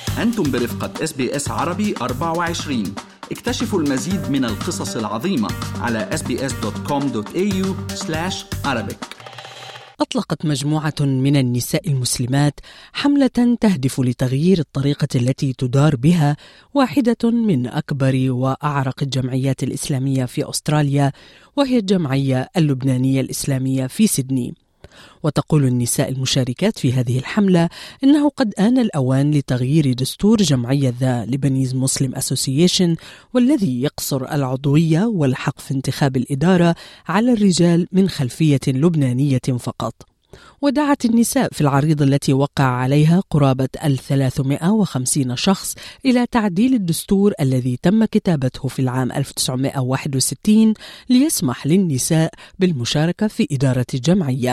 أنتم برفقة اس بي اس عربي 24 اكتشفوا المزيد من القصص العظيمة على sbs.com.au arabic أطلقت مجموعة من النساء المسلمات حملة تهدف لتغيير الطريقة التي تدار بها واحدة من أكبر وأعرق الجمعيات الإسلامية في أستراليا وهي الجمعية اللبنانية الإسلامية في سيدني. وتقول النساء المشاركات في هذه الحملة إنه قد آن الأوان لتغيير دستور جمعية ذا لبنيز مسلم أسوسيشن والذي يقصر العضوية والحق في انتخاب الإدارة على الرجال من خلفية لبنانية فقط ودعت النساء في العريضة التي وقع عليها قرابة 350 شخص إلى تعديل الدستور الذي تم كتابته في العام 1961 ليسمح للنساء بالمشاركة في إدارة الجمعية.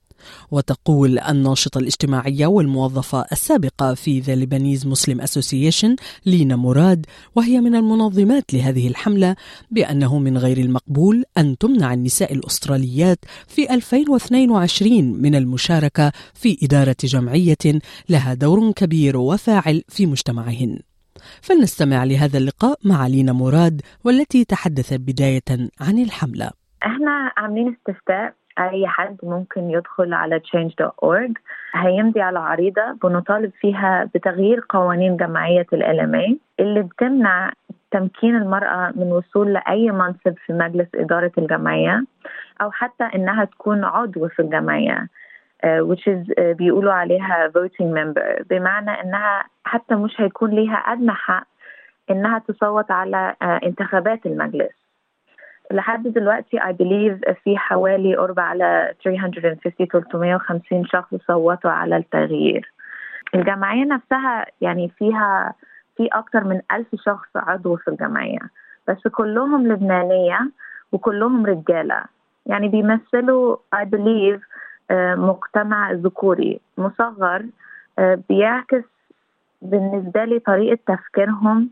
وتقول الناشطة الاجتماعية والموظفة السابقة في ذا ليبانيز مسلم أسوسيشن لينا مراد وهي من المنظمات لهذه الحملة بأنه من غير المقبول أن تمنع النساء الأستراليات في 2022 من المشاركة في إدارة جمعية لها دور كبير وفاعل في مجتمعهن فلنستمع لهذا اللقاء مع لينا مراد والتي تحدثت بداية عن الحملة احنا عاملين استفتاء أي حد ممكن يدخل على change.org هيمضي على عريضة بنطالب فيها بتغيير قوانين جمعية ال LMA اللي بتمنع تمكين المرأة من وصول لأي منصب في مجلس إدارة الجمعية أو حتى إنها تكون عضو في الجمعية uh, which is uh, بيقولوا عليها voting member بمعنى إنها حتى مش هيكون ليها أدنى حق إنها تصوت على uh, انتخابات المجلس لحد دلوقتي I believe في حوالي قرب على 350 350 شخص صوتوا على التغيير الجمعية نفسها يعني فيها في أكثر من ألف شخص عضو في الجمعية بس كلهم لبنانية وكلهم رجالة يعني بيمثلوا I believe مجتمع ذكوري مصغر بيعكس بالنسبة لي طريقة تفكيرهم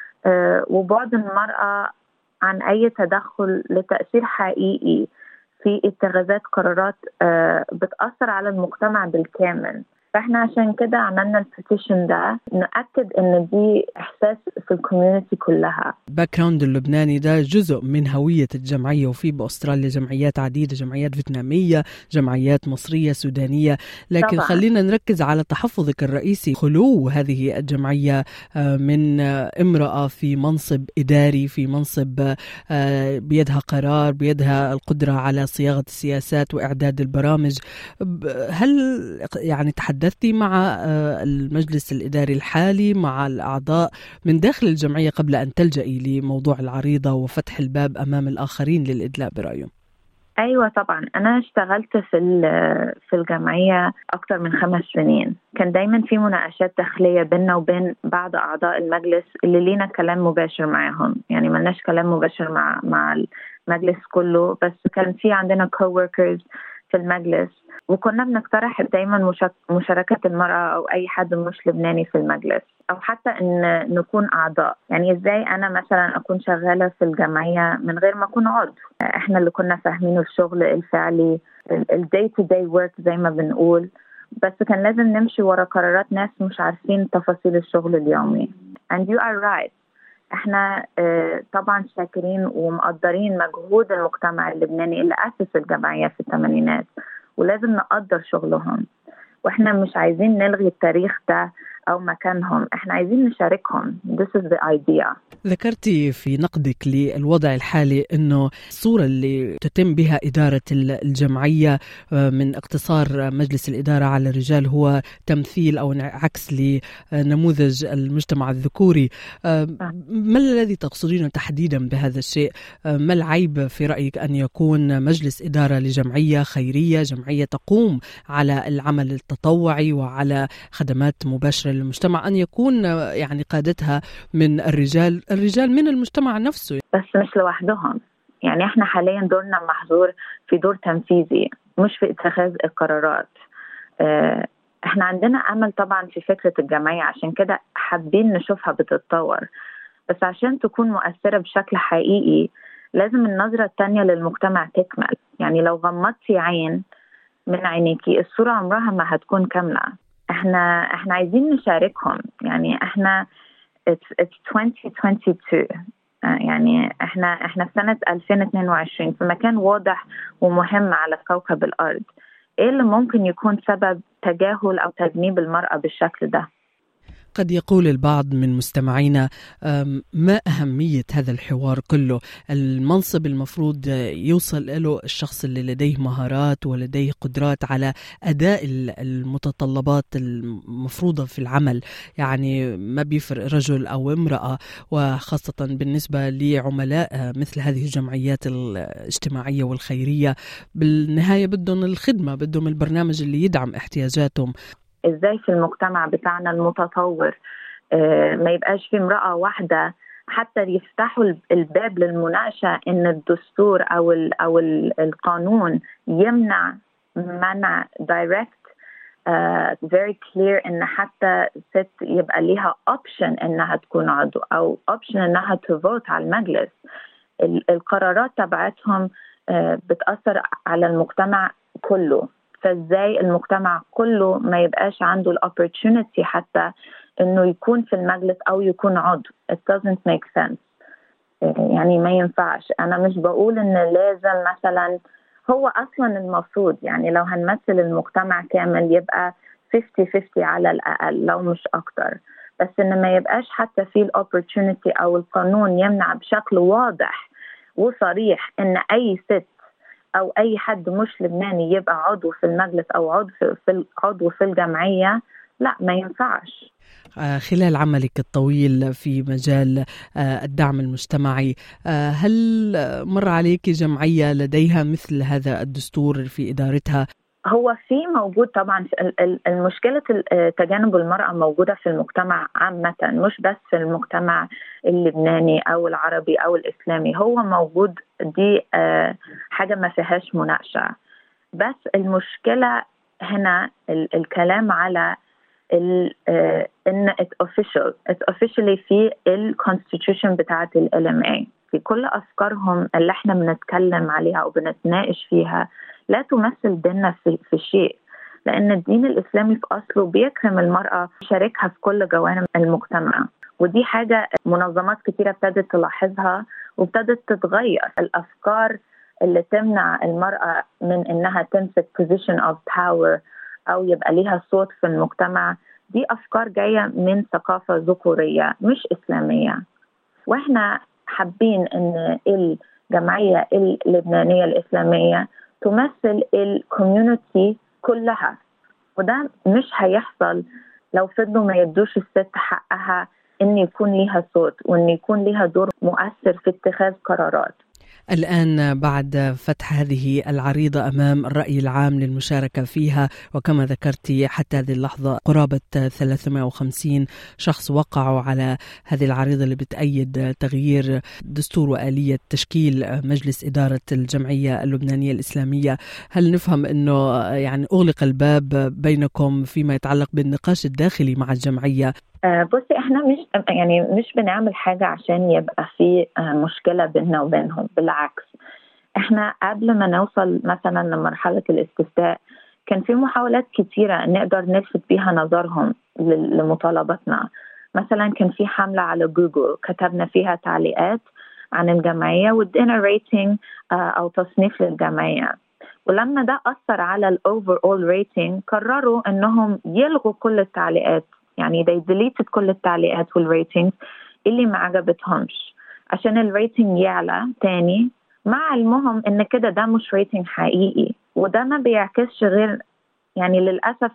وبعد المرأة عن اي تدخل لتاثير حقيقي في اتخاذات قرارات بتاثر على المجتمع بالكامل فاحنا عشان كده عملنا البيتيشن ده ناكد ان دي احساس في الكوميونتي كلها باك جراوند اللبناني ده جزء من هويه الجمعيه وفي باستراليا جمعيات عديده جمعيات فيتناميه جمعيات مصريه سودانيه لكن طبعا. خلينا نركز على تحفظك الرئيسي خلو هذه الجمعيه من امراه في منصب اداري في منصب بيدها قرار بيدها القدره على صياغه السياسات واعداد البرامج هل يعني تحدث تحدثتي مع المجلس الإداري الحالي مع الأعضاء من داخل الجمعية قبل أن تلجئي لموضوع العريضة وفتح الباب أمام الآخرين للإدلاء برأيهم ايوه طبعا انا اشتغلت في في الجمعيه اكتر من خمس سنين كان دايما في مناقشات داخليه بيننا وبين بعض اعضاء المجلس اللي لينا كلام مباشر معاهم يعني ملناش كلام مباشر مع مع المجلس كله بس كان في عندنا كووركرز في المجلس وكنا بنقترح دايما مشاركة المرأة أو أي حد مش لبناني في المجلس أو حتى إن نكون أعضاء يعني إزاي أنا مثلا أكون شغالة في الجمعية من غير ما أكون عضو إحنا اللي كنا فاهمين الشغل الفعلي الداي تو داي ورك زي ما بنقول بس كان لازم نمشي ورا قرارات ناس مش عارفين تفاصيل الشغل اليومي and you are right احنا طبعا شاكرين ومقدرين مجهود المجتمع اللبناني اللي اسس الجمعيه في الثمانينات ولازم نقدر شغلهم واحنا مش عايزين نلغي التاريخ ده او مكانهم احنا عايزين نشاركهم this is the idea ذكرتي في نقدك للوضع الحالي انه الصوره اللي تتم بها اداره الجمعيه من اقتصار مجلس الاداره على الرجال هو تمثيل او عكس لنموذج المجتمع الذكوري ما الذي تقصدينه تحديدا بهذا الشيء ما العيب في رايك ان يكون مجلس اداره لجمعيه خيريه جمعيه تقوم على العمل التطوعي وعلى خدمات مباشره للمجتمع ان يكون يعني قادتها من الرجال الرجال من المجتمع نفسه بس مش لوحدهم يعني احنا حاليا دورنا محظور في دور تنفيذي مش في اتخاذ القرارات اه احنا عندنا امل طبعا في فكره الجمعيه عشان كده حابين نشوفها بتتطور بس عشان تكون مؤثره بشكل حقيقي لازم النظره الثانيه للمجتمع تكمل يعني لو غمضتي عين من عينيكي الصوره عمرها ما هتكون كامله احنا احنا عايزين نشاركهم يعني احنا it's, it's 2022 يعني احنا احنا في سنه 2022 في مكان واضح ومهم على كوكب الارض ايه اللي ممكن يكون سبب تجاهل او تجنيب المراه بالشكل ده قد يقول البعض من مستمعينا ما أهمية هذا الحوار كله المنصب المفروض يوصل له الشخص اللي لديه مهارات ولديه قدرات على أداء المتطلبات المفروضة في العمل يعني ما بيفرق رجل أو امرأة وخاصة بالنسبة لعملاء مثل هذه الجمعيات الاجتماعية والخيرية بالنهاية بدهم الخدمة بدهم البرنامج اللي يدعم احتياجاتهم ازاي في المجتمع بتاعنا المتطور آه، ما يبقاش في امراه واحده حتى يفتحوا الباب للمناقشه ان الدستور او ال او ال القانون يمنع منع دايركت uh, very clear ان حتى ست يبقى ليها اوبشن انها تكون عضو او اوبشن انها تفوت على المجلس القرارات تبعتهم uh, بتاثر على المجتمع كله فازاي المجتمع كله ما يبقاش عنده الاوبورتونيتي حتى انه يكون في المجلس او يكون عضو it doesn't make sense يعني ما ينفعش انا مش بقول ان لازم مثلا هو اصلا المفروض يعني لو هنمثل المجتمع كامل يبقى 50 50 على الاقل لو مش اكتر بس ان ما يبقاش حتى في الاوبورتونيتي او القانون يمنع بشكل واضح وصريح ان اي ست او اي حد مش لبناني يبقى عضو في المجلس او عضو في عضو في الجمعيه لا ما ينفعش آه، خلال عملك الطويل في مجال آه، الدعم المجتمعي آه، هل مر عليك جمعيه لديها مثل هذا الدستور في ادارتها هو في موجود طبعا المشكلة تجانب المرأة موجودة في المجتمع عامة مش بس في المجتمع اللبناني أو العربي أو الإسلامي هو موجود دي آه، حاجة ما فيهاش مناقشة بس المشكلة هنا الكلام على آه، ان ات اوفيشال ات اوفيشالي في الكونستيتيوشن بتاعت ال ام في كل افكارهم اللي احنا بنتكلم عليها او بنتناقش فيها لا تمثل ديننا في, في شيء لأن الدين الإسلامي في أصله بيكرم المرأة يشاركها في كل جوانب المجتمع ودي حاجة منظمات كتيرة ابتدت تلاحظها وابتدت تتغير الأفكار اللي تمنع المرأة من إنها تمسك position of power أو يبقى ليها صوت في المجتمع دي أفكار جاية من ثقافة ذكورية مش إسلامية وإحنا حابين إن الجمعية اللبنانية الإسلامية تمثل الكوميونتي كلها وده مش هيحصل لو فضلوا ما يدوش الست حقها ان يكون ليها صوت وان يكون ليها دور مؤثر في اتخاذ قرارات الآن بعد فتح هذه العريضة أمام الرأي العام للمشاركة فيها وكما ذكرت حتى هذه اللحظة قرابة 350 شخص وقعوا على هذه العريضة اللي بتأيد تغيير دستور وآلية تشكيل مجلس إدارة الجمعية اللبنانية الإسلامية هل نفهم أنه يعني أغلق الباب بينكم فيما يتعلق بالنقاش الداخلي مع الجمعية آه، بصي احنا مش يعني مش بنعمل حاجة عشان يبقى في آه، مشكلة بيننا وبينهم بالعكس احنا قبل ما نوصل مثلا لمرحلة الاستفتاء كان في محاولات كتيرة نقدر نلفت بيها نظرهم لمطالباتنا مثلا كان في حملة على جوجل كتبنا فيها تعليقات عن الجمعية وادينا ريتنج آه، أو تصنيف للجمعية ولما ده أثر على الأوفر أول ريتنج قرروا إنهم يلغوا كل التعليقات يعني they deleted كل التعليقات والريتنج اللي ما عجبتهمش عشان الريتنج يعلى تاني مع علمهم ان كده ده مش ريتنج حقيقي وده ما بيعكسش غير يعني للاسف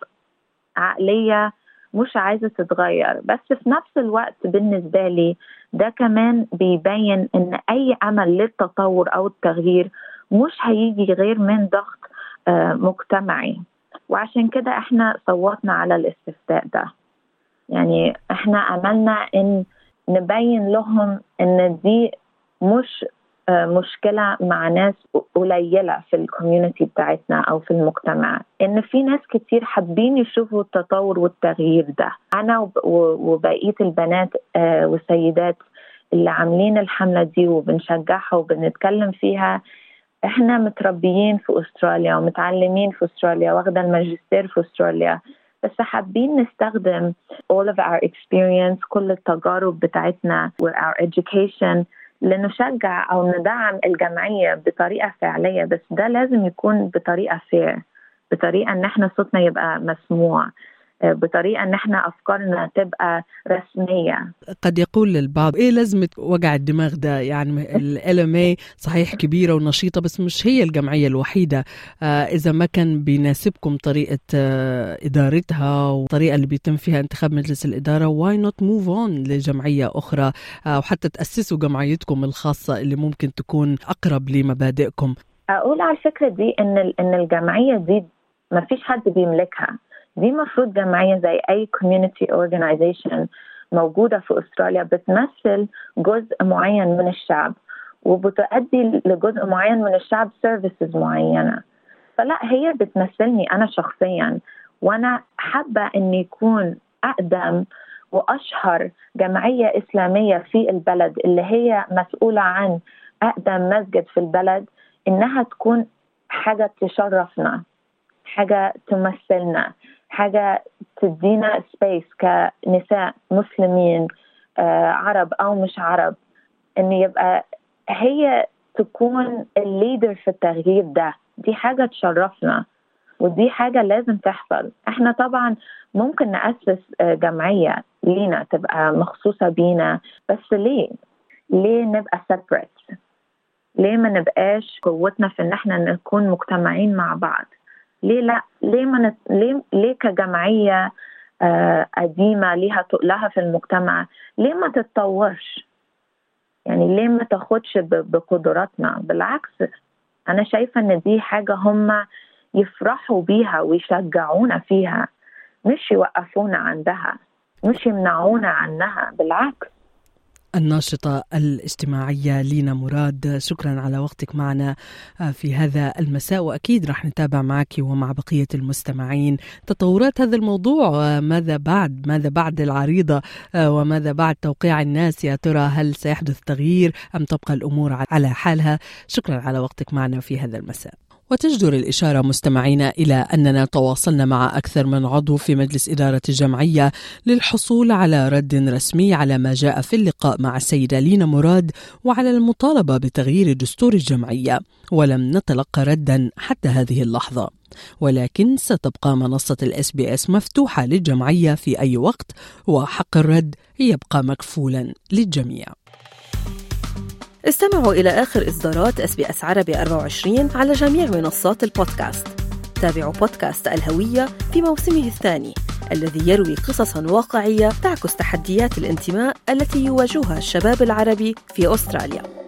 عقليه مش عايزه تتغير بس في نفس الوقت بالنسبه لي ده كمان بيبين ان اي عمل للتطور او التغيير مش هيجي غير من ضغط آه، مجتمعي وعشان كده احنا صوتنا على الاستفتاء ده يعني احنا عملنا ان نبين لهم ان دي مش آه، مشكلة مع ناس قليلة في الكوميونتي بتاعتنا أو في المجتمع إن في ناس كتير حابين يشوفوا التطور والتغيير ده أنا وبقية البنات آه، والسيدات اللي عاملين الحملة دي وبنشجعها وبنتكلم فيها احنا متربيين في استراليا ومتعلمين في استراليا واخده الماجستير في استراليا بس حابين نستخدم all of our experience كل التجارب بتاعتنا و our education لنشجع أو ندعم الجمعية بطريقة فعلية بس ده لازم يكون بطريقة fair بطريقة إن احنا صوتنا يبقى مسموع بطريقه ان احنا افكارنا تبقى رسميه قد يقول البعض ايه لازمه وجع الدماغ ده يعني ال صحيح كبيره ونشيطه بس مش هي الجمعيه الوحيده آه اذا ما كان بيناسبكم طريقه آه ادارتها والطريقه اللي بيتم فيها انتخاب مجلس الاداره واي نوت موف اون لجمعيه اخرى آه وحتى تاسسوا جمعيتكم الخاصه اللي ممكن تكون اقرب لمبادئكم اقول على الفكره دي ان ان الجمعيه دي ما فيش حد بيملكها دي مفروض جمعية زي أي community organization موجودة في أستراليا بتمثل جزء معين من الشعب وبتؤدي لجزء معين من الشعب سيرفيسز معينة فلا هي بتمثلني أنا شخصيا وأنا حابة أن يكون أقدم وأشهر جمعية إسلامية في البلد اللي هي مسؤولة عن أقدم مسجد في البلد إنها تكون حاجة تشرفنا حاجة تمثلنا حاجة تدينا سبيس كنساء مسلمين آه عرب أو مش عرب إن يبقى هي تكون الليدر في التغيير ده دي حاجة تشرفنا ودي حاجة لازم تحصل احنا طبعا ممكن نأسس جمعية لينا تبقى مخصوصة بينا بس ليه؟ ليه نبقى separate؟ ليه ما نبقاش قوتنا في ان احنا نكون مجتمعين مع بعض؟ ليه لا ليه ما نت... ليه ليه كجمعيه آه قديمه ليها تقلها في المجتمع ليه ما تتطورش يعني ليه ما تاخدش ب... بقدراتنا بالعكس انا شايفه ان دي حاجه هم يفرحوا بيها ويشجعونا فيها مش يوقفونا عندها مش يمنعونا عنها بالعكس الناشطة الاجتماعية لينا مراد شكرا على وقتك معنا في هذا المساء وأكيد رح نتابع معك ومع بقية المستمعين تطورات هذا الموضوع ماذا بعد ماذا بعد العريضة وماذا بعد توقيع الناس يا ترى هل سيحدث تغيير أم تبقى الأمور على حالها شكرا على وقتك معنا في هذا المساء وتجدر الإشارة مستمعينا إلى أننا تواصلنا مع أكثر من عضو في مجلس إدارة الجمعية للحصول على رد رسمي على ما جاء في اللقاء مع السيدة لينا مراد وعلى المطالبة بتغيير دستور الجمعية ولم نتلقى ردا حتى هذه اللحظة ولكن ستبقى منصة الاس بي اس مفتوحة للجمعية في أي وقت وحق الرد يبقى مكفولا للجميع استمعوا إلى آخر إصدارات اس بي اس عربي 24 على جميع منصات البودكاست. تابعوا بودكاست الهوية في موسمه الثاني الذي يروي قصصا واقعية تعكس تحديات الانتماء التي يواجهها الشباب العربي في أستراليا.